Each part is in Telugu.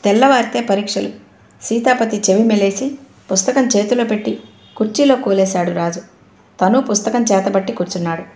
తెల్లవారితే పరీక్షలు సీతాపతి చెవి మెలేసి పుస్తకం చేతిలో పెట్టి కుర్చీలో కూలేశాడు రాజు తను పుస్తకం చేతబట్టి కూర్చున్నాడు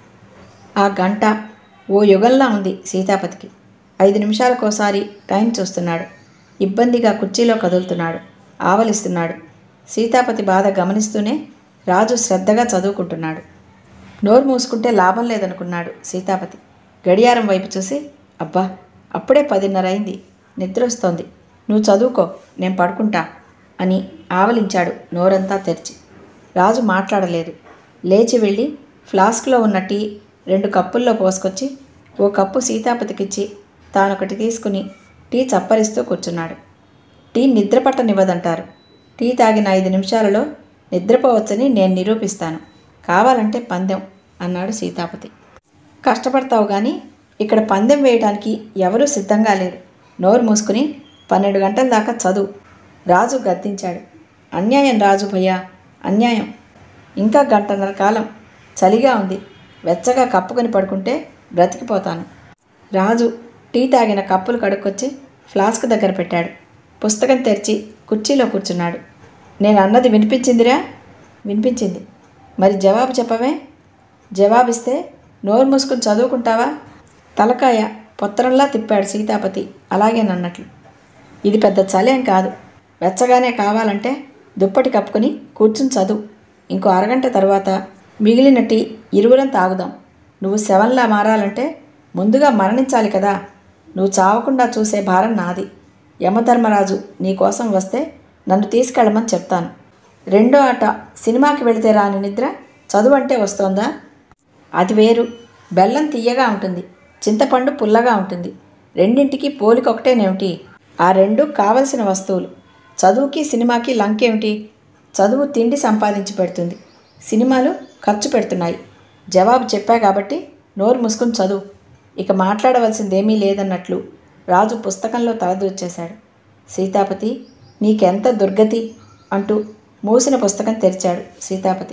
ఆ గంట ఓ యుగంలా ఉంది సీతాపతికి ఐదు నిమిషాలకోసారి టైం చూస్తున్నాడు ఇబ్బందిగా కుర్చీలో కదులుతున్నాడు ఆవలిస్తున్నాడు సీతాపతి బాధ గమనిస్తూనే రాజు శ్రద్ధగా చదువుకుంటున్నాడు నోరు మూసుకుంటే లాభం లేదనుకున్నాడు సీతాపతి గడియారం వైపు చూసి అబ్బా అప్పుడే పదిన్నర అయింది నిద్ర వస్తోంది నువ్వు చదువుకో నేను పడుకుంటా అని ఆవలించాడు నోరంతా తెరిచి రాజు మాట్లాడలేదు లేచి వెళ్ళి ఫ్లాస్క్లో ఉన్న టీ రెండు కప్పుల్లో పోసుకొచ్చి ఓ కప్పు సీతాపతికిచ్చి తానొకటి తీసుకుని టీ చప్పరిస్తూ కూర్చున్నాడు టీ నిద్ర పట్టనివ్వదంటారు టీ తాగిన ఐదు నిమిషాలలో నిద్రపోవచ్చని నేను నిరూపిస్తాను కావాలంటే పందెం అన్నాడు సీతాపతి కష్టపడతావు కానీ ఇక్కడ పందెం వేయడానికి ఎవరూ సిద్ధంగా లేరు నోరు మూసుకుని పన్నెండు గంటల దాకా చదువు రాజు గద్దించాడు అన్యాయం రాజు భయ్యా అన్యాయం ఇంకా గంటన్నర కాలం చలిగా ఉంది వెచ్చగా కప్పుకొని పడుకుంటే బ్రతికిపోతాను రాజు టీ తాగిన కప్పులు కడుక్కొచ్చి ఫ్లాస్క్ దగ్గర పెట్టాడు పుస్తకం తెరిచి కుర్చీలో కూర్చున్నాడు నేను అన్నది వినిపించిందిరా వినిపించింది మరి జవాబు చెప్పవే జవాబిస్తే నోరు మూసుకుని చదువుకుంటావా తలకాయ పొత్తరంలా తిప్పాడు సీతాపతి అలాగేనన్నట్లు ఇది పెద్ద చలేం కాదు వెచ్చగానే కావాలంటే దుప్పటి కప్పుకొని కూర్చుని చదువు ఇంకో అరగంట తర్వాత మిగిలిన టీ ఇరువురం తాగుదాం నువ్వు శవంలా మారాలంటే ముందుగా మరణించాలి కదా నువ్వు చావకుండా చూసే భారం నాది యమధర్మరాజు నీ కోసం వస్తే నన్ను తీసుకెళ్ళమని చెప్తాను రెండో ఆట సినిమాకి వెళితే రాని నిద్ర చదువు అంటే వస్తోందా అది వేరు బెల్లం తీయగా ఉంటుంది చింతపండు పుల్లగా ఉంటుంది రెండింటికి పోలిక ఒకటేనేమిటి ఆ రెండు కావలసిన వస్తువులు చదువుకి సినిమాకి లంకేమిటి చదువు తిండి సంపాదించి పెడుతుంది సినిమాలు ఖర్చు పెడుతున్నాయి జవాబు చెప్పా కాబట్టి నోరు మూసుకుని చదువు ఇక మాట్లాడవలసిందేమీ లేదన్నట్లు రాజు పుస్తకంలో తలదూర్చేశాడు సీతాపతి నీకెంత దుర్గతి అంటూ మూసిన పుస్తకం తెరిచాడు సీతాపతి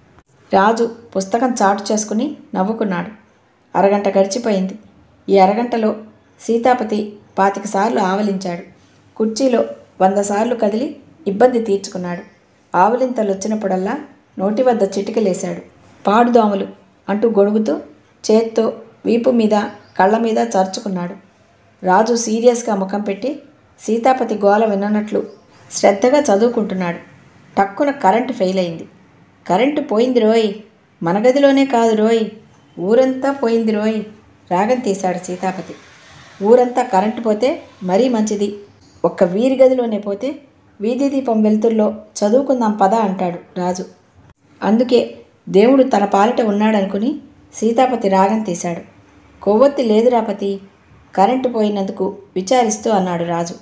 రాజు పుస్తకం చాటు చేసుకుని నవ్వుకున్నాడు అరగంట గడిచిపోయింది ఈ అరగంటలో సీతాపతి పాతిక సార్లు ఆవలించాడు కుర్చీలో వంద సార్లు కదిలి ఇబ్బంది తీర్చుకున్నాడు ఆవలింతలు వచ్చినప్పుడల్లా నోటి వద్ద చిటికలేశాడు పాడుదోమలు అంటూ గొణుగుతూ చేత్తో వీపు మీద కళ్ళ మీద చరుచుకున్నాడు రాజు సీరియస్గా ముఖం పెట్టి సీతాపతి గోల విననట్లు శ్రద్ధగా చదువుకుంటున్నాడు టక్కున కరెంటు ఫెయిల్ అయింది కరెంటు పోయింది రోయ్ మన గదిలోనే కాదు రోయ్ ఊరంతా పోయింది రోయ్ రాగం తీశాడు సీతాపతి ఊరంతా కరెంటు పోతే మరీ మంచిది ఒక్క వీరి గదిలోనే పోతే వీధి దీపం వెలుతుల్లో చదువుకుందాం పద అంటాడు రాజు అందుకే దేవుడు తన పాలిట ఉన్నాడనుకుని సీతాపతి రాగం తీశాడు కొవ్వొత్తి లేదురాపతి కరెంటు పోయినందుకు విచారిస్తూ అన్నాడు రాజు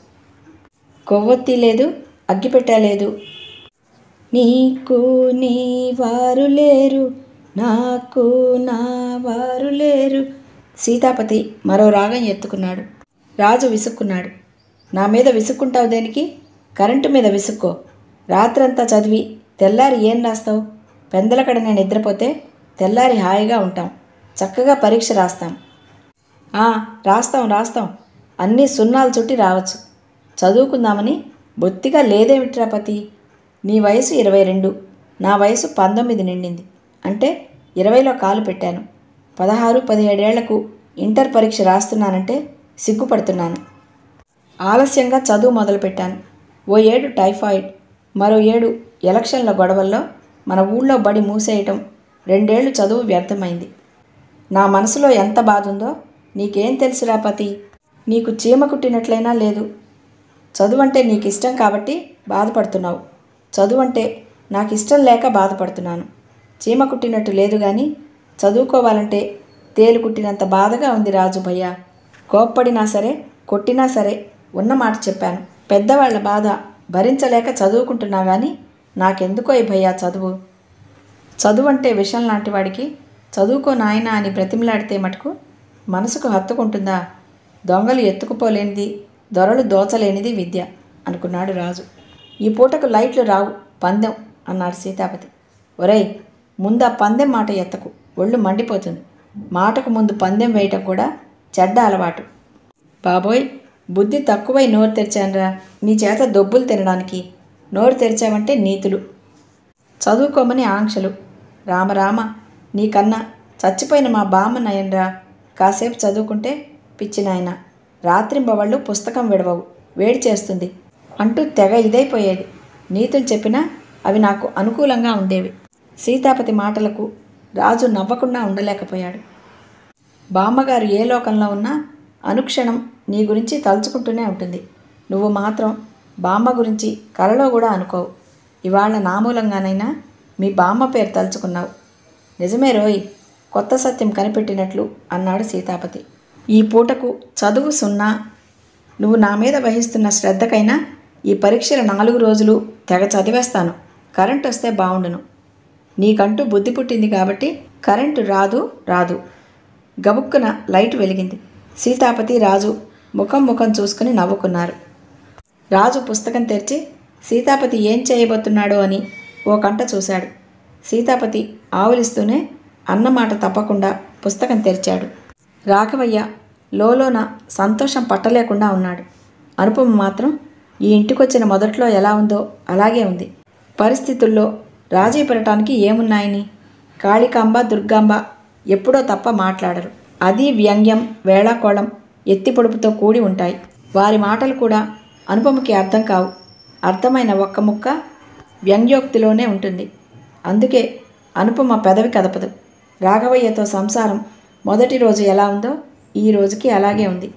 కొవ్వొత్తి లేదు అగ్గిపెట్టా లేదు నీకు నీ వారు లేరు నాకు నా వారు లేరు సీతాపతి మరో రాగం ఎత్తుకున్నాడు రాజు విసుక్కున్నాడు నా మీద విసుక్కుంటావు దేనికి కరెంటు మీద విసుక్కో రాత్రంతా చదివి తెల్లారి ఏం రాస్తావు పెందలకడనే నిద్రపోతే తెల్లారి హాయిగా ఉంటాం చక్కగా పరీక్ష రాస్తాం ఆ, రాస్తాం రాస్తాం అన్నీ సున్నాలు చుట్టి రావచ్చు చదువుకుందామని బొత్తిగా లేదేమిట్రా పతి నీ వయసు ఇరవై రెండు నా వయసు పంతొమ్మిది నిండింది అంటే ఇరవైలో కాలు పెట్టాను పదహారు పదిహేడేళ్లకు ఇంటర్ పరీక్ష రాస్తున్నానంటే సిగ్గుపడుతున్నాను ఆలస్యంగా చదువు మొదలుపెట్టాను ఓ ఏడు టైఫాయిడ్ మరో ఏడు ఎలక్షన్ల గొడవల్లో మన ఊళ్ళో బడి మూసేయటం రెండేళ్లు చదువు వ్యర్థమైంది నా మనసులో ఎంత బాధ ఉందో నీకేం తెలుసురా పతి నీకు చీమ కుట్టినట్లయినా లేదు చదువంటే నీకు ఇష్టం కాబట్టి బాధపడుతున్నావు చదువంటే నాకు ఇష్టం లేక బాధపడుతున్నాను చీమ కుట్టినట్టు లేదు కానీ చదువుకోవాలంటే తేలు కుట్టినంత బాధగా ఉంది రాజు భయ్య కోప్పడినా సరే కొట్టినా సరే ఉన్న మాట చెప్పాను పెద్దవాళ్ల బాధ భరించలేక చదువుకుంటున్నా కానీ నాకెందుకో ఈ భయ్యా చదువు చదువు అంటే విషం లాంటి వాడికి చదువుకో నాయనా అని బ్రతిమలాడితే మటుకు మనసుకు హత్తుకుంటుందా దొంగలు ఎత్తుకుపోలేనిది దొరలు దోచలేనిది విద్య అనుకున్నాడు రాజు ఈ పూటకు లైట్లు రావు పందెం అన్నాడు సీతాపతి ఒరేయ్ ముందు ఆ పందెం మాట ఎత్తకు ఒళ్ళు మండిపోతుంది మాటకు ముందు పందెం వేయటం కూడా చెడ్డ అలవాటు బాబోయ్ బుద్ధి తక్కువై నోరు తెరిచానురా నీ చేత దొబ్బులు తినడానికి నోరు తెరిచావంటే నీతులు చదువుకోమని ఆంక్షలు రామరామ నీకన్నా చచ్చిపోయిన మా బామ్మ నయన్రా కాసేపు చదువుకుంటే పిచ్చి నాయన రాత్రింబవళ్ళు పుస్తకం విడవవు వేడి చేస్తుంది అంటూ తెగ ఇదైపోయేది నీతులు చెప్పినా అవి నాకు అనుకూలంగా ఉండేవి సీతాపతి మాటలకు రాజు నవ్వకుండా ఉండలేకపోయాడు బామ్మగారు ఏ లోకంలో ఉన్నా అనుక్షణం నీ గురించి తలుచుకుంటూనే ఉంటుంది నువ్వు మాత్రం బామ్మ గురించి కలలో కూడా అనుకోవు ఇవాళ నా మూలంగానైనా మీ బామ్మ పేరు తలుచుకున్నావు నిజమే రోయ్ కొత్త సత్యం కనిపెట్టినట్లు అన్నాడు సీతాపతి ఈ పూటకు చదువు సున్నా నువ్వు నా మీద వహిస్తున్న శ్రద్ధకైనా ఈ పరీక్షల నాలుగు రోజులు తెగ చదివేస్తాను కరెంట్ వస్తే బాగుండును నీకంటూ బుద్ధి పుట్టింది కాబట్టి కరెంటు రాదు రాదు గబుక్కున లైట్ వెలిగింది సీతాపతి రాజు ముఖం ముఖం చూసుకుని నవ్వుకున్నారు రాజు పుస్తకం తెరిచి సీతాపతి ఏం చేయబోతున్నాడో అని ఓ కంట చూశాడు సీతాపతి ఆవులిస్తూనే అన్నమాట తప్పకుండా పుస్తకం తెరిచాడు రాఘవయ్య లోలోన సంతోషం పట్టలేకుండా ఉన్నాడు అనుపమ మాత్రం ఈ ఇంటికొచ్చిన మొదట్లో ఎలా ఉందో అలాగే ఉంది పరిస్థితుల్లో రాజీ పడటానికి ఏమున్నాయని కాళికాంబ దుర్గాంబ ఎప్పుడో తప్ప మాట్లాడరు అది వ్యంగ్యం వేళాకోళం ఎత్తి పొడుపుతో కూడి ఉంటాయి వారి మాటలు కూడా అనుపమకి అర్థం కావు అర్థమైన ఒక్క ముక్క వ్యంగ్యోక్తిలోనే ఉంటుంది అందుకే అనుపమ పెదవి కదపదు రాఘవయ్యతో సంసారం మొదటి రోజు ఎలా ఉందో ఈ రోజుకి అలాగే ఉంది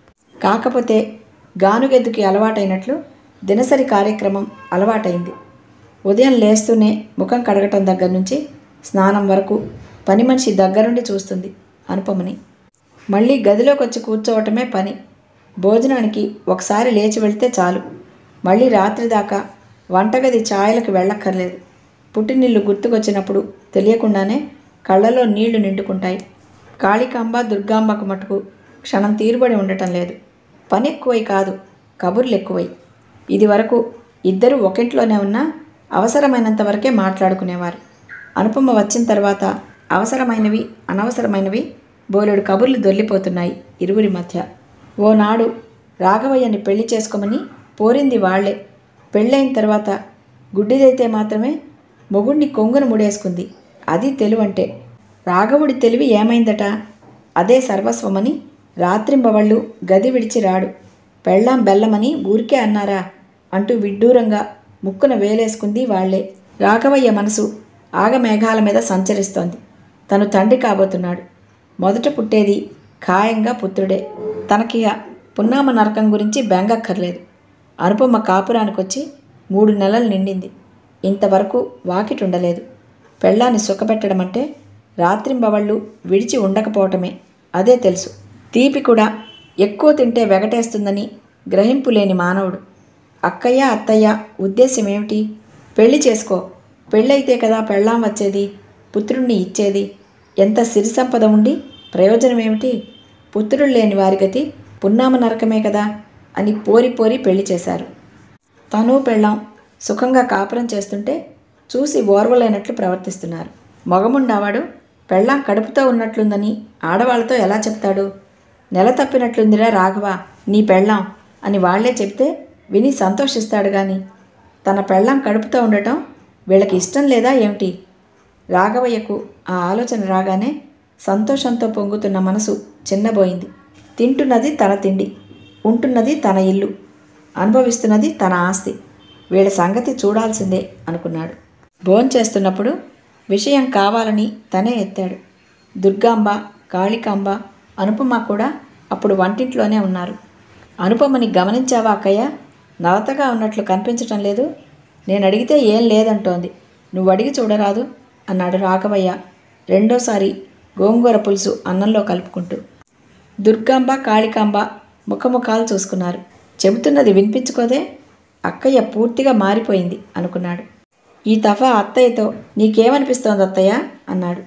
కాకపోతే గానుగెద్దుకి అలవాటైనట్లు దినసరి కార్యక్రమం అలవాటైంది ఉదయం లేస్తూనే ముఖం కడగటం దగ్గర నుంచి స్నానం వరకు పని మనిషి దగ్గరుండి చూస్తుంది అనుపమని మళ్ళీ గదిలోకి వచ్చి కూర్చోవటమే పని భోజనానికి ఒకసారి లేచి వెళ్తే చాలు మళ్ళీ రాత్రి దాకా వంటగది ఛాయలకు వెళ్ళక్కర్లేదు పుట్టినిల్లు గుర్తుకొచ్చినప్పుడు తెలియకుండానే కళ్ళలో నీళ్లు నిండుకుంటాయి కాళికాంబ దుర్గాంబకు మటుకు క్షణం తీరుబడి ఉండటం లేదు పని ఎక్కువై కాదు కబుర్లు ఎక్కువై ఇది వరకు ఇద్దరు ఒకింట్లోనే ఉన్నా అవసరమైనంత వరకే మాట్లాడుకునేవారు అనుపమ వచ్చిన తర్వాత అవసరమైనవి అనవసరమైనవి బోలెడు కబుర్లు దొల్లిపోతున్నాయి ఇరువురి మధ్య ఓనాడు రాఘవయ్యని పెళ్లి చేసుకోమని పోరింది వాళ్లే పెళ్ళైన తర్వాత గుడ్డిదైతే మాత్రమే మొగుణ్ణి కొంగును ముడేసుకుంది అది తెలివంటే రాఘవుడి తెలివి ఏమైందట అదే సర్వస్వమని రాత్రింబవళ్ళు గది విడిచి రాడు పెళ్ళాం బెల్లమని ఊరికే అన్నారా అంటూ విడ్డూరంగా ముక్కున వేలేసుకుంది వాళ్లే రాఘవయ్య మనసు ఆగమేఘాల మీద సంచరిస్తోంది తను తండ్రి కాబోతున్నాడు మొదట పుట్టేది ఖాయంగా పుత్రుడే తనకిగా పున్నామ నరకం గురించి బెంగక్కర్లేదు అనుపమ కాపురానికొచ్చి మూడు నెలలు నిండింది ఇంతవరకు వాకిటుండలేదు పెళ్ళాన్ని సుఖపెట్టడం అంటే రాత్రింబవళ్ళు విడిచి ఉండకపోవటమే అదే తెలుసు తీపి కూడా ఎక్కువ తింటే వెగటేస్తుందని గ్రహింపు లేని మానవుడు అక్కయ్య అత్తయ్య ఉద్దేశ్యం ఏమిటి పెళ్లి చేసుకో పెళ్ళైతే కదా పెళ్ళాం వచ్చేది పుత్రుణ్ణి ఇచ్చేది ఎంత సిరి సంపద ఉండి ప్రయోజనం ఏమిటి పుత్రుడు లేని వారి గతి పున్నామ నరకమే కదా అని పోరి పోరి పెళ్లి చేశారు తను పెళ్ళాం సుఖంగా కాపురం చేస్తుంటే చూసి ఓర్వలేనట్లు ప్రవర్తిస్తున్నారు మగముండావాడు పెళ్ళాం కడుపుతో ఉన్నట్లుందని ఆడవాళ్ళతో ఎలా చెప్తాడు నెల తప్పినట్లుందిరా రాఘవ నీ పెళ్ళాం అని వాళ్లే చెప్తే విని సంతోషిస్తాడు గాని తన పెళ్ళాం కడుపుతో ఉండటం వీళ్ళకి ఇష్టం లేదా ఏమిటి రాఘవయ్యకు ఆ ఆలోచన రాగానే సంతోషంతో పొంగుతున్న మనసు చిన్నబోయింది తింటున్నది తన తిండి ఉంటున్నది తన ఇల్లు అనుభవిస్తున్నది తన ఆస్తి వీళ్ళ సంగతి చూడాల్సిందే అనుకున్నాడు భోంచేస్తున్నప్పుడు విషయం కావాలని తనే ఎత్తాడు దుర్గాంబ కాళికాంబ అనుపమ కూడా అప్పుడు వంటింట్లోనే ఉన్నారు అనుపమని గమనించావా అక్కయ్య నవతగా ఉన్నట్లు కనిపించటం లేదు నేను అడిగితే ఏం లేదంటోంది నువ్వు అడిగి చూడరాదు అన్నాడు రాఘవయ్య రెండోసారి గోంగూర పులుసు అన్నంలో కలుపుకుంటూ దుర్గాంబ కాళికాంబ ముఖముఖాలు చూసుకున్నారు చెబుతున్నది వినిపించుకోదే అక్కయ్య పూర్తిగా మారిపోయింది అనుకున్నాడు ఈ తఫా అత్తయ్యతో నీకేమనిపిస్తోంది అత్తయ్య అన్నాడు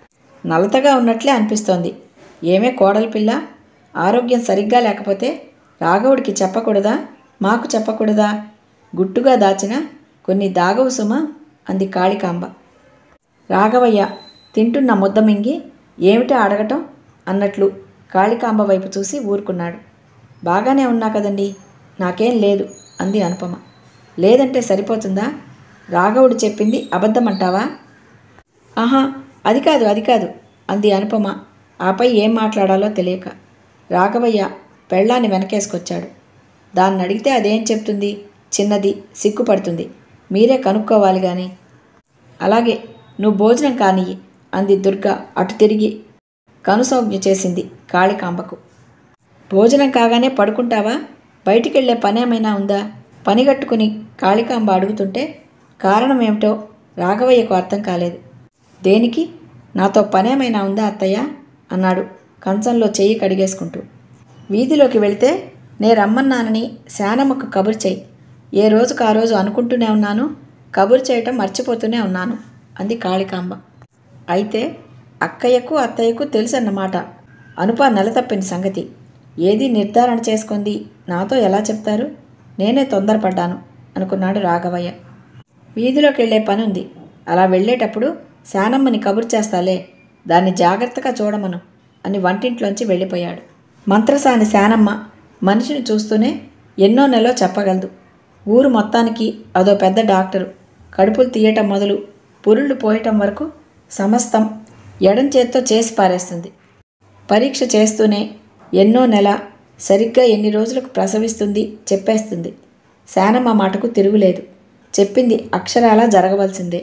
నలతగా ఉన్నట్లే అనిపిస్తోంది ఏమే కోడలి పిల్ల ఆరోగ్యం సరిగ్గా లేకపోతే రాఘవుడికి చెప్పకూడదా మాకు చెప్పకూడదా గుట్టుగా దాచిన కొన్ని దాగవు సుమ అంది కాళికాంబ రాఘవయ్య తింటున్న ముద్ద మింగి ఏమిటో అడగటం అన్నట్లు కాళికాంబ వైపు చూసి ఊరుకున్నాడు బాగానే ఉన్నా కదండి నాకేం లేదు అంది అనుపమ లేదంటే సరిపోతుందా రాఘవుడు చెప్పింది అబద్ధమంటావా ఆహా అది కాదు అది కాదు అంది అనుపమ ఆపై ఏం మాట్లాడాలో తెలియక రాఘవయ్య పెళ్ళాన్ని వెనకేసుకొచ్చాడు దాన్ని అడిగితే అదేం చెప్తుంది చిన్నది సిగ్గుపడుతుంది మీరే కనుక్కోవాలి కానీ అలాగే నువ్వు భోజనం కానియ్యి అంది దుర్గ అటు తిరిగి కనుసౌజ్ఞ చేసింది కాళికాంబకు భోజనం కాగానే పడుకుంటావా బయటికెళ్లే పనేమైనా ఉందా పనిగట్టుకుని కాళికాంబ అడుగుతుంటే కారణం ఏమిటో రాఘవయ్యకు అర్థం కాలేదు దేనికి నాతో పనేమైనా ఉందా అత్తయ్య అన్నాడు కంచంలో చెయ్యి కడిగేసుకుంటూ వీధిలోకి వెళితే నే రమ్మన్నానని శానమ్మకు కబురు చేయి ఏ రోజుకు ఆ రోజు అనుకుంటూనే ఉన్నాను కబురు చేయటం మర్చిపోతూనే ఉన్నాను అంది కాళికాంబ అయితే అక్కయ్యకు అత్తయ్యకు తెలుసన్నమాట అనుప నెలతప్పిన సంగతి ఏది నిర్ధారణ చేసుకుంది నాతో ఎలా చెప్తారు నేనే తొందరపడ్డాను అనుకున్నాడు రాఘవయ్య వీధిలోకి వెళ్ళే పని ఉంది అలా వెళ్ళేటప్పుడు శానమ్మని కబురు చేస్తాలే దాన్ని జాగ్రత్తగా చూడమను అని వంటింట్లోంచి వెళ్ళిపోయాడు మంత్రసాని శానమ్మ మనిషిని చూస్తూనే ఎన్నో నెలలో చెప్పగలదు ఊరు మొత్తానికి అదో పెద్ద డాక్టరు కడుపులు తీయటం మొదలు పురుళ్ళు పోయటం వరకు సమస్తం ఎడం చేత్తో చేసి పారేస్తుంది పరీక్ష చేస్తూనే ఎన్నో నెల సరిగ్గా ఎన్ని రోజులకు ప్రసవిస్తుంది చెప్పేస్తుంది శానమ్మ మాటకు తిరుగులేదు చెప్పింది అక్షరాలా జరగవలసిందే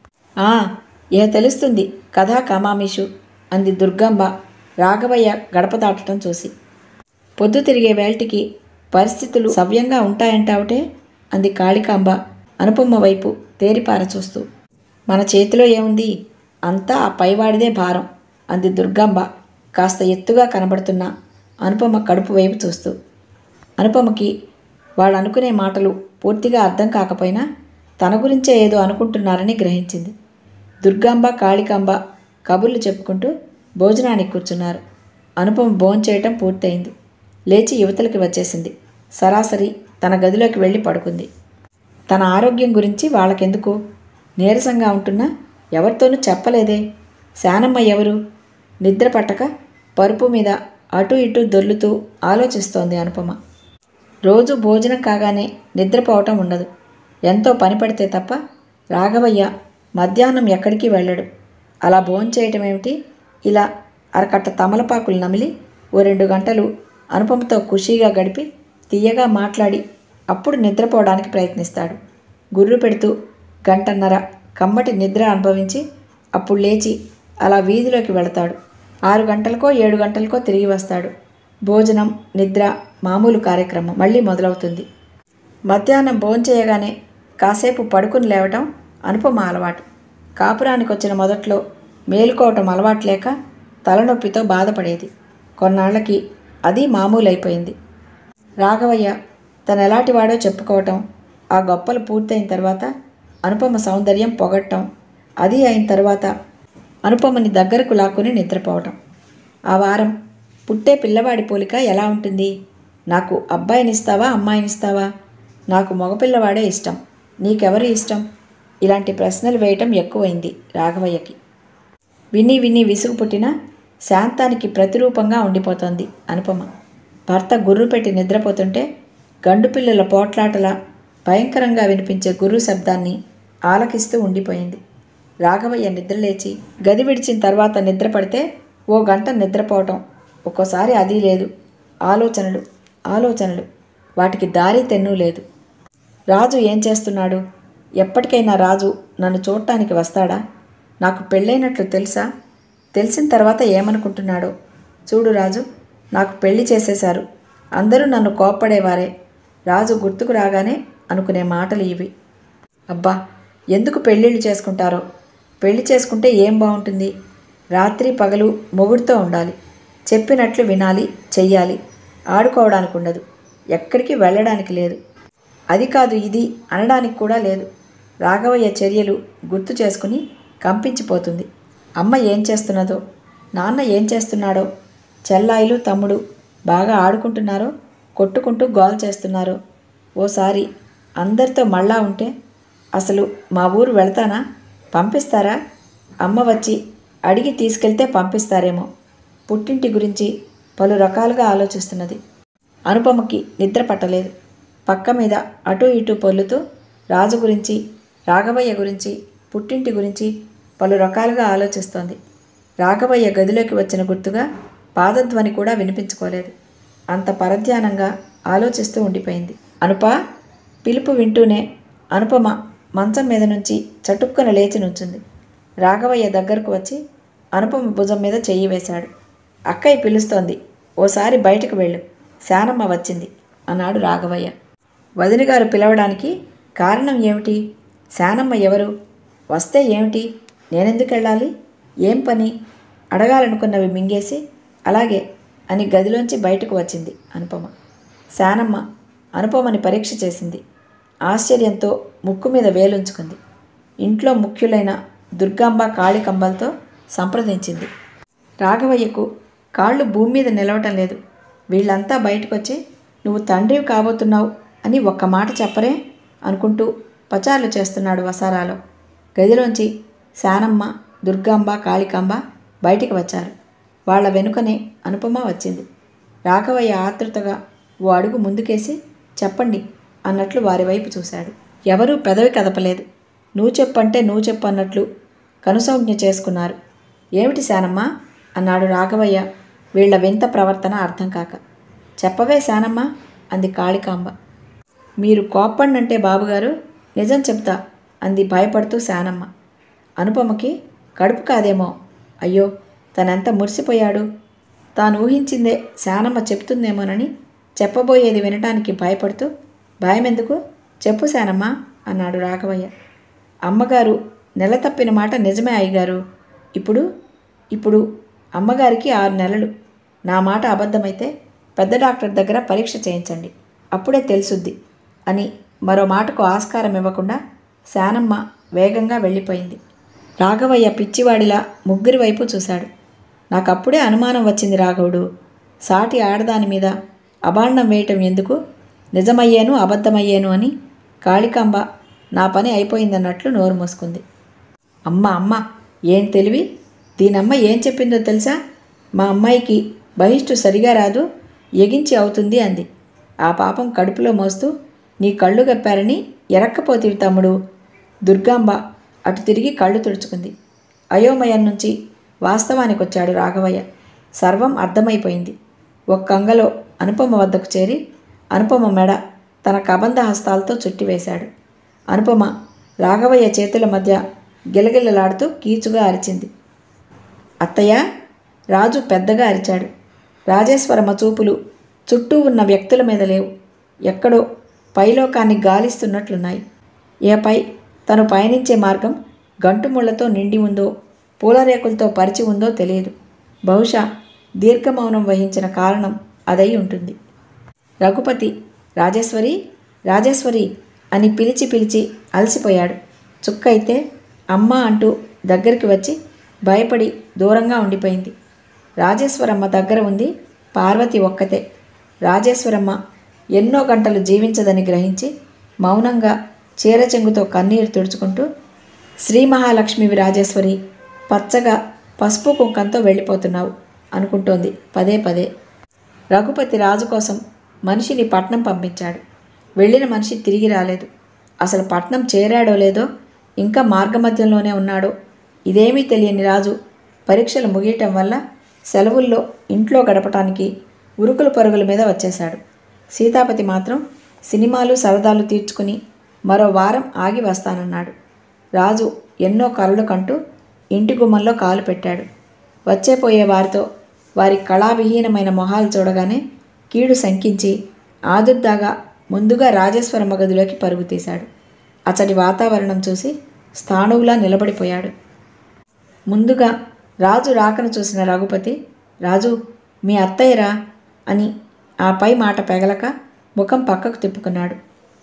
ఆ ఏ తెలుస్తుంది కథా కమామీషు అంది దుర్గంబ రాఘవయ్య గడప దాటటం చూసి పొద్దు తిరిగే వేల్టికి పరిస్థితులు సవ్యంగా ఉంటాయంటావుటే అంది కాళికాంబ అనుపమ్మ వైపు తేరిపార చూస్తూ మన చేతిలో ఏముంది అంతా ఆ పైవాడిదే భారం అంది దుర్గంబ కాస్త ఎత్తుగా కనబడుతున్న అనుపమ కడుపు వైపు చూస్తూ అనుపమకి వాళ్ళు అనుకునే మాటలు పూర్తిగా అర్థం కాకపోయినా తన గురించే ఏదో అనుకుంటున్నారని గ్రహించింది దుర్గాంబ కాళికాంబ కబుర్లు చెప్పుకుంటూ భోజనానికి కూర్చున్నారు అనుపమ భోంచేయటం పూర్తయింది లేచి యువతలకి వచ్చేసింది సరాసరి తన గదిలోకి వెళ్ళి పడుకుంది తన ఆరోగ్యం గురించి వాళ్ళకెందుకు నీరసంగా ఉంటున్నా ఎవరితోనూ చెప్పలేదే శానమ్మ ఎవరు నిద్ర పట్టక పరుపు మీద అటు ఇటు దొర్లుతూ ఆలోచిస్తోంది అనుపమ రోజు భోజనం కాగానే నిద్రపోవటం ఉండదు ఎంతో పని పడితే తప్ప రాఘవయ్య మధ్యాహ్నం ఎక్కడికి వెళ్ళడు అలా భోంచేయటం ఏమిటి ఇలా అరకట్ట తమలపాకులు నమిలి ఓ రెండు గంటలు అనుపమతో ఖుషీగా గడిపి తీయగా మాట్లాడి అప్పుడు నిద్రపోవడానికి ప్రయత్నిస్తాడు గుర్రు పెడుతూ గంటన్నర కమ్మటి నిద్ర అనుభవించి అప్పుడు లేచి అలా వీధిలోకి వెళతాడు ఆరు గంటలకో ఏడు గంటలకో తిరిగి వస్తాడు భోజనం నిద్ర మామూలు కార్యక్రమం మళ్ళీ మొదలవుతుంది మధ్యాహ్నం భోంచేయగానే కాసేపు పడుకుని లేవటం అనుపమ అలవాటు కాపురానికి వచ్చిన మొదట్లో మేలుకోవటం అలవాటు లేక తలనొప్పితో బాధపడేది కొన్నాళ్లకి అది మామూలైపోయింది రాఘవయ్య తను ఎలాంటివాడో చెప్పుకోవటం ఆ గొప్పలు పూర్తయిన తర్వాత అనుపమ సౌందర్యం పొగట్టం అది అయిన తర్వాత అనుపమని దగ్గరకు లాక్కుని నిద్రపోవటం ఆ వారం పుట్టే పిల్లవాడి పోలిక ఎలా ఉంటుంది నాకు అబ్బాయినిస్తావా అమ్మాయినిస్తావా నాకు మగపిల్లవాడే ఇష్టం నీకెవరు ఇష్టం ఇలాంటి ప్రశ్నలు వేయటం ఎక్కువైంది రాఘవయ్యకి విని విని విసుగు పుట్టినా శాంతానికి ప్రతిరూపంగా ఉండిపోతోంది అనుపమ భర్త గుర్రు పెట్టి నిద్రపోతుంటే గండు పిల్లల పోట్లాటలా భయంకరంగా వినిపించే గుర్రు శబ్దాన్ని ఆలకిస్తూ ఉండిపోయింది రాఘవయ్య నిద్రలేచి గది విడిచిన తర్వాత నిద్రపడితే ఓ గంట నిద్రపోవటం ఒక్కోసారి అది లేదు ఆలోచనలు ఆలోచనలు వాటికి దారి తెన్ను లేదు రాజు ఏం చేస్తున్నాడు ఎప్పటికైనా రాజు నన్ను చూడటానికి వస్తాడా నాకు పెళ్ళైనట్లు తెలుసా తెలిసిన తర్వాత ఏమనుకుంటున్నాడో చూడు రాజు నాకు పెళ్లి చేసేశారు అందరూ నన్ను కోప్పడేవారే రాజు గుర్తుకు రాగానే అనుకునే మాటలు ఇవి అబ్బా ఎందుకు పెళ్ళిళ్ళు చేసుకుంటారో పెళ్లి చేసుకుంటే ఏం బాగుంటుంది రాత్రి పగలు మొగుడుతో ఉండాలి చెప్పినట్లు వినాలి చెయ్యాలి ఆడుకోవడానికి ఉండదు ఎక్కడికి వెళ్ళడానికి లేదు అది కాదు ఇది అనడానికి కూడా లేదు రాఘవయ్య చర్యలు గుర్తు చేసుకుని కంపించిపోతుంది అమ్మ ఏం చేస్తున్నదో నాన్న ఏం చేస్తున్నాడో చెల్లాయిలు తమ్ముడు బాగా ఆడుకుంటున్నారో కొట్టుకుంటూ గోల్ చేస్తున్నారో ఓసారి అందరితో మళ్ళా ఉంటే అసలు మా ఊరు వెళ్తానా పంపిస్తారా అమ్మ వచ్చి అడిగి తీసుకెళ్తే పంపిస్తారేమో పుట్టింటి గురించి పలు రకాలుగా ఆలోచిస్తున్నది అనుపమకి నిద్ర పట్టలేదు పక్క మీద అటు ఇటు పొల్లుతూ రాజు గురించి రాఘవయ్య గురించి పుట్టింటి గురించి పలు రకాలుగా ఆలోచిస్తోంది రాఘవయ్య గదిలోకి వచ్చిన గుర్తుగా పాదధ్వని కూడా వినిపించుకోలేదు అంత పరధ్యానంగా ఆలోచిస్తూ ఉండిపోయింది అనుప పిలుపు వింటూనే అనుపమ మంచం మీద నుంచి చటుక్కున లేచి నుంచుంది రాఘవయ్య దగ్గరకు వచ్చి అనుపమ భుజం మీద చెయ్యి వేశాడు అక్కయ్య పిలుస్తోంది ఓసారి బయటకు వెళ్ళు శానమ్మ వచ్చింది అన్నాడు రాఘవయ్య వదిన గారు పిలవడానికి కారణం ఏమిటి శానమ్మ ఎవరు వస్తే ఏమిటి నేనెందుకు వెళ్ళాలి ఏం పని అడగాలనుకున్నవి మింగేసి అలాగే అని గదిలోంచి బయటకు వచ్చింది అనుపమ శానమ్మ అనుపమని పరీక్ష చేసింది ఆశ్చర్యంతో ముక్కు మీద వేలుంచుకుంది ఇంట్లో ముఖ్యులైన దుర్గాంబ కాళికంబలతో సంప్రదించింది రాఘవయ్యకు కాళ్ళు భూమి మీద నిలవటం లేదు వీళ్ళంతా బయటకొచ్చి నువ్వు తండ్రివి కాబోతున్నావు అని ఒక్క మాట చెప్పరే అనుకుంటూ పచారులు చేస్తున్నాడు వసారాలో గదిలోంచి శానమ్మ దుర్గాంబ కాళికాంబ బయటికి వచ్చారు వాళ్ళ వెనుకనే అనుపమ వచ్చింది రాఘవయ్య ఆతృతగా ఓ అడుగు ముందుకేసి చెప్పండి అన్నట్లు వారి వైపు చూశాడు ఎవరూ పెదవి కదపలేదు నువ్వు చెప్పంటే నువ్వు చెప్పు అన్నట్లు కనుసౌజ్ఞ చేసుకున్నారు ఏమిటి శానమ్మ అన్నాడు రాఘవయ్య వీళ్ల వింత ప్రవర్తన అర్థం కాక చెప్పవే శానమ్మ అంది కాళికాంబ మీరు కోప్పండంటే బాబుగారు నిజం చెప్తా అంది భయపడుతూ శానమ్మ అనుపమకి కడుపు కాదేమో అయ్యో తనెంత మురిసిపోయాడు తాను ఊహించిందే శానమ్మ చెప్తుందేమోనని చెప్పబోయేది వినటానికి భయపడుతూ భయమెందుకు చెప్పు శానమ్మ అన్నాడు రాఘవయ్య అమ్మగారు నెల తప్పిన మాట నిజమే అయ్యగారు ఇప్పుడు ఇప్పుడు అమ్మగారికి ఆరు నెలలు నా మాట అబద్ధమైతే పెద్ద డాక్టర్ దగ్గర పరీక్ష చేయించండి అప్పుడే తెలుసుద్ది అని మరో మాటకు ఆస్కారం ఇవ్వకుండా శానమ్మ వేగంగా వెళ్ళిపోయింది రాఘవయ్య పిచ్చివాడిలా ముగ్గురి వైపు చూశాడు నాకప్పుడే అనుమానం వచ్చింది రాఘవుడు సాటి ఆడదాని మీద అబాండం వేయటం ఎందుకు నిజమయ్యేను అబద్ధమయ్యేను అని కాళికాంబ నా పని అయిపోయిందన్నట్లు నోరు మూసుకుంది అమ్మ అమ్మ ఏం తెలివి దీనమ్మ ఏం చెప్పిందో తెలుసా మా అమ్మాయికి బహిష్టు సరిగా రాదు ఎగించి అవుతుంది అంది ఆ పాపం కడుపులో మోస్తూ నీ కళ్ళు గప్పారని ఎరక్కపోతీవి తమ్ముడు దుర్గాంబ అటు తిరిగి కళ్ళు తుడుచుకుంది అయోమయం నుంచి వాస్తవానికి వచ్చాడు రాఘవయ్య సర్వం అర్థమైపోయింది ఒక్క అంగలో అనుపమ వద్దకు చేరి అనుపమ మెడ తన కబంధ హస్తాలతో చుట్టివేశాడు అనుపమ రాఘవయ్య చేతుల మధ్య గిలగిలలాడుతూ కీచుగా అరిచింది అత్తయ్య రాజు పెద్దగా అరిచాడు రాజేశ్వరమ్మ చూపులు చుట్టూ ఉన్న వ్యక్తుల మీద లేవు ఎక్కడో పైలోకాన్ని గాలిస్తున్నట్లున్నాయి ఏపై తను పయనించే మార్గం గంటుముళ్లతో నిండి ఉందో పూలరేకులతో పరిచి ఉందో తెలియదు బహుశా దీర్ఘమౌనం వహించిన కారణం అదై ఉంటుంది రఘుపతి రాజేశ్వరి రాజేశ్వరి అని పిలిచి పిలిచి అలసిపోయాడు చుక్క అయితే అమ్మ అంటూ దగ్గరికి వచ్చి భయపడి దూరంగా ఉండిపోయింది రాజేశ్వరమ్మ దగ్గర ఉంది పార్వతి ఒక్కతే రాజేశ్వరమ్మ ఎన్నో గంటలు జీవించదని గ్రహించి మౌనంగా చీర చెంగుతో కన్నీరు తుడుచుకుంటూ శ్రీ మహాలక్ష్మివి రాజేశ్వరి పచ్చగా పసుపు కుంకంతో వెళ్ళిపోతున్నావు అనుకుంటోంది పదే పదే రఘుపతి రాజు కోసం మనిషిని పట్నం పంపించాడు వెళ్ళిన మనిషి తిరిగి రాలేదు అసలు పట్నం చేరాడో లేదో ఇంకా మార్గమధ్యంలోనే ఉన్నాడో ఇదేమీ తెలియని రాజు పరీక్షలు ముగియటం వల్ల సెలవుల్లో ఇంట్లో గడపటానికి ఉరుకుల పరుగుల మీద వచ్చేశాడు సీతాపతి మాత్రం సినిమాలు సరదాలు తీర్చుకుని మరో వారం ఆగి వస్తానన్నాడు రాజు ఎన్నో కలలు కంటూ ఇంటి గుమ్మంలో కాలు పెట్టాడు వచ్చేపోయే వారితో వారి కళావిహీనమైన మొహాలు చూడగానే కీడు శంకించి ఆదుర్దాగా ముందుగా రాజేశ్వరమ్మ గదిలోకి పరుగు తీశాడు అతడి వాతావరణం చూసి స్థాణువులా నిలబడిపోయాడు ముందుగా రాజు రాకను చూసిన రఘుపతి రాజు మీ అత్తయ్యరా అని ఆ పై మాట పెగలక ముఖం పక్కకు తిప్పుకున్నాడు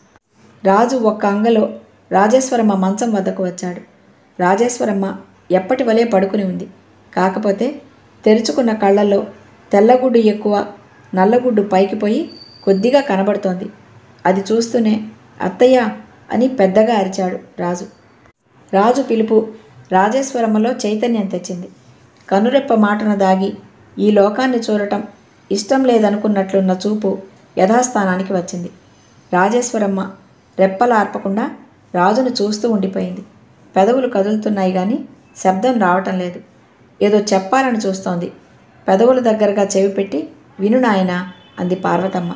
రాజు ఒక్క అంగలో రాజేశ్వరమ్మ మంచం వద్దకు వచ్చాడు రాజేశ్వరమ్మ ఎప్పటి వలె పడుకుని ఉంది కాకపోతే తెరుచుకున్న కళ్ళల్లో తెల్లగుడ్డు ఎక్కువ నల్లగుడ్డు పైకి పోయి కొద్దిగా కనబడుతోంది అది చూస్తూనే అత్తయ్య అని పెద్దగా అరిచాడు రాజు రాజు పిలుపు రాజేశ్వరమ్మలో చైతన్యం తెచ్చింది కనురెప్ప మాటన దాగి ఈ లోకాన్ని చూడటం ఇష్టం లేదనుకున్నట్లున్న చూపు యథాస్థానానికి వచ్చింది రాజేశ్వరమ్మ రెప్పలార్పకుండా రాజును చూస్తూ ఉండిపోయింది పెదవులు కదులుతున్నాయి కానీ శబ్దం రావటం లేదు ఏదో చెప్పాలని చూస్తోంది పెదవుల దగ్గరగా చెవి పెట్టి విను నాయనా అంది పార్వతమ్మ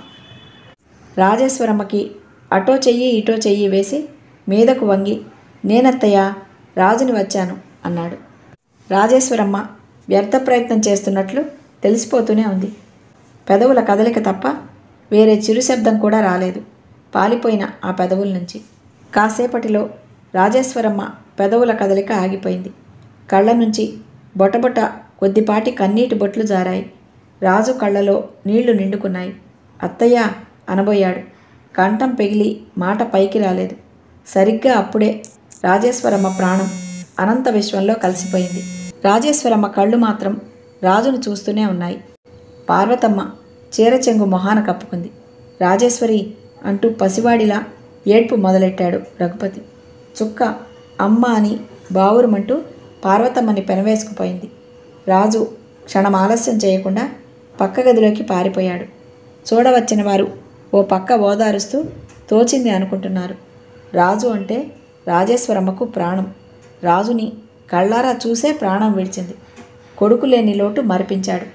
రాజేశ్వరమ్మకి అటో చెయ్యి ఇటో చెయ్యి వేసి మీదకు వంగి నేనత్తయ్యా రాజుని వచ్చాను అన్నాడు రాజేశ్వరమ్మ వ్యర్థ ప్రయత్నం చేస్తున్నట్లు తెలిసిపోతూనే ఉంది పెదవుల కదలిక తప్ప వేరే చిరు శబ్దం కూడా రాలేదు పాలిపోయిన ఆ పెదవుల నుంచి కాసేపటిలో రాజేశ్వరమ్మ పెదవుల కదలిక ఆగిపోయింది కళ్ళ నుంచి బొటబొట కొద్దిపాటి కన్నీటి బొట్లు జారాయి రాజు కళ్ళలో నీళ్లు నిండుకున్నాయి అత్తయ్య అనబోయాడు కంఠం పెగిలి మాట పైకి రాలేదు సరిగ్గా అప్పుడే రాజేశ్వరమ్మ ప్రాణం అనంత విశ్వంలో కలిసిపోయింది రాజేశ్వరమ్మ కళ్ళు మాత్రం రాజును చూస్తూనే ఉన్నాయి పార్వతమ్మ చీరచెంగు మొహాన కప్పుకుంది రాజేశ్వరి అంటూ పసివాడిలా ఏడ్పు మొదలెట్టాడు రఘుపతి చుక్క అమ్మ అని బావురుమంటూ పార్వతమ్మని పెనవేసుకుపోయింది రాజు క్షణం ఆలస్యం చేయకుండా పక్క గదిలోకి పారిపోయాడు చూడవచ్చిన వారు ఓ పక్క ఓదారుస్తూ తోచింది అనుకుంటున్నారు రాజు అంటే రాజేశ్వరమ్మకు ప్రాణం రాజుని కళ్ళారా చూసే ప్రాణం విడిచింది కొడుకు లేని లోటు మరిపించాడు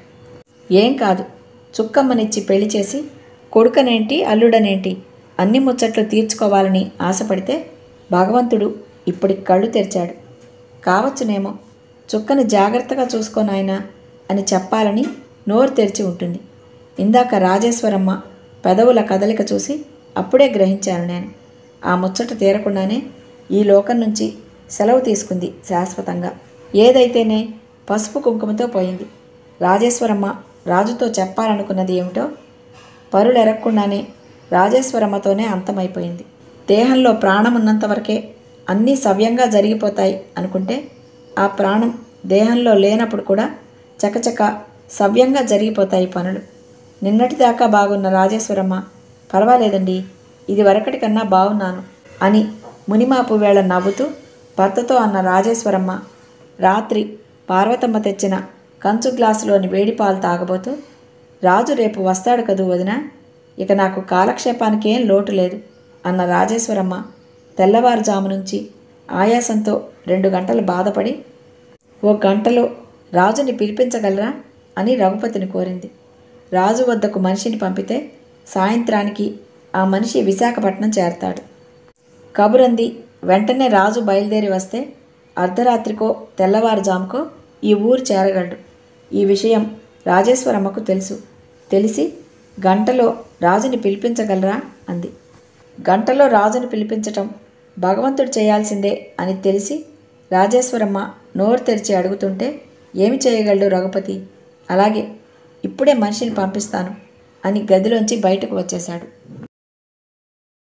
ఏం కాదు చుక్కమ్మనిచ్చి పెళ్లి చేసి కొడుకనేంటి అల్లుడనేంటి అన్ని ముచ్చట్లు తీర్చుకోవాలని ఆశపడితే భగవంతుడు ఇప్పటి కళ్ళు తెరిచాడు కావచ్చునేమో చుక్కని జాగ్రత్తగా చూసుకోనాయనా అని చెప్పాలని నోరు తెరిచి ఉంటుంది ఇందాక రాజేశ్వరమ్మ పెదవుల కదలిక చూసి అప్పుడే గ్రహించాను నేను ఆ ముచ్చట తీరకుండానే ఈ లోకం నుంచి సెలవు తీసుకుంది శాశ్వతంగా ఏదైతేనే పసుపు కుంకుమతో పోయింది రాజేశ్వరమ్మ రాజుతో చెప్పాలనుకున్నది ఏమిటో పరులెరక్కుండానే రాజేశ్వరమ్మతోనే అంతమైపోయింది దేహంలో ప్రాణం ఉన్నంత వరకే అన్నీ సవ్యంగా జరిగిపోతాయి అనుకుంటే ఆ ప్రాణం దేహంలో లేనప్పుడు కూడా చకచక సవ్యంగా జరిగిపోతాయి పనులు నిన్నటిదాకా బాగున్న రాజేశ్వరమ్మ పర్వాలేదండి ఇది వరకటి కన్నా బాగున్నాను అని మునిమాపు వేళ నవ్వుతూ భర్తతో అన్న రాజేశ్వరమ్మ రాత్రి పార్వతమ్మ తెచ్చిన కంచు గ్లాసులోని వేడి పాలు తాగబోతూ రాజు రేపు వస్తాడు కదూ వదిన ఇక నాకు కాలక్షేపానికేం లోటు లేదు అన్న రాజేశ్వరమ్మ తెల్లవారుజాము నుంచి ఆయాసంతో రెండు గంటలు బాధపడి ఓ గంటలో రాజుని పిలిపించగలరా అని రఘుపతిని కోరింది రాజు వద్దకు మనిషిని పంపితే సాయంత్రానికి ఆ మనిషి విశాఖపట్నం చేరతాడు కబురంది వెంటనే రాజు బయలుదేరి వస్తే అర్ధరాత్రికో తెల్లవారుజాముకో ఈ ఊరు చేరగలడు ఈ విషయం రాజేశ్వరమ్మకు తెలుసు తెలిసి గంటలో రాజుని పిలిపించగలరా అంది గంటలో రాజుని పిలిపించటం భగవంతుడు చేయాల్సిందే అని తెలిసి రాజేశ్వరమ్మ నోరు తెరిచి అడుగుతుంటే ఏమి చేయగలడు రఘుపతి అలాగే ఇప్పుడే మనిషిని పంపిస్తాను అని గదిలోంచి బయటకు వచ్చేశాడు